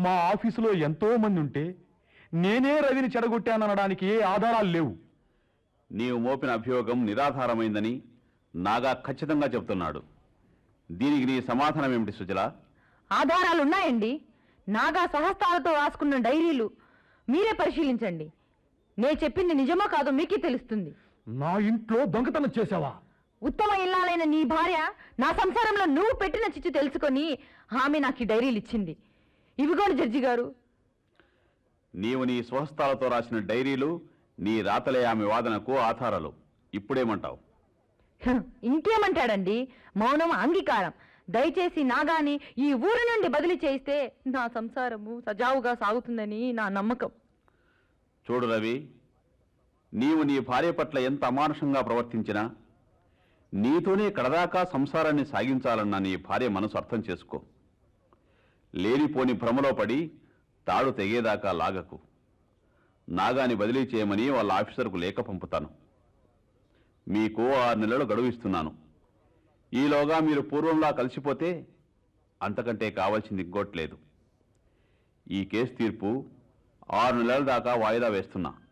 మా ఆఫీసులో ఎంతో మంది ఉంటే నేనే రవిని చెడగొట్టాననడానికి ఏ ఆధారాలు లేవు నీవు మోపిన అభియోగం నిరాధారమైందని నాగా ఖచ్చితంగా చెబుతున్నాడు దీనికి నీ సమాధానం ఏమిటి సుజల ఆధారాలు ఉన్నాయండి నాగా సహస్తాలతో రాసుకున్న డైరీలు మీరే పరిశీలించండి నే చెప్పింది నిజమో కాదో మీకే తెలుస్తుంది నా ఇంట్లో దొంగతనం చేసావా ఉత్తమ ఇల్లాలైన నీ భార్య నా సంసారంలో నువ్వు పెట్టిన చిచ్చు తెలుసుకొని ఆమె నాకు ఈ డైరీలు ఇచ్చింది ఇవిగోండి జడ్జి గారు నీవు నీ స్వహస్తాలతో రాసిన డైరీలు నీ రాతలే ఆమె వాదనకు ఆధారాలు ఇప్పుడేమంటావు హ, ఇంకేమంటాడండి మౌనం అంగీకారం దయచేసి నాగాని ఈ ఊరి నుండి బదిలీ చేయిస్తే నా సంసారము సజావుగా సాగుతుందని నా నమ్మకం చూడు రవి నీవు నీ భార్య పట్ల ఎంత అమానుషంగా ప్రవర్తించినా నీతోనే కడదాకా సంసారాన్ని సాగించాలన్న నీ భార్య మనసు అర్థం చేసుకో లేనిపోని భ్రమలో పడి తాడు తెగేదాకా లాగకు నాగాని బదిలీ చేయమని వాళ్ళ ఆఫీసర్కు లేఖ పంపుతాను మీకు ఆరు నెలలు గడువు ఇస్తున్నాను ఈలోగా మీరు పూర్వంలా కలిసిపోతే అంతకంటే కావాల్సింది ఇంకోట్లేదు ఈ కేసు తీర్పు ఆరు నెలల దాకా వాయిదా వేస్తున్నా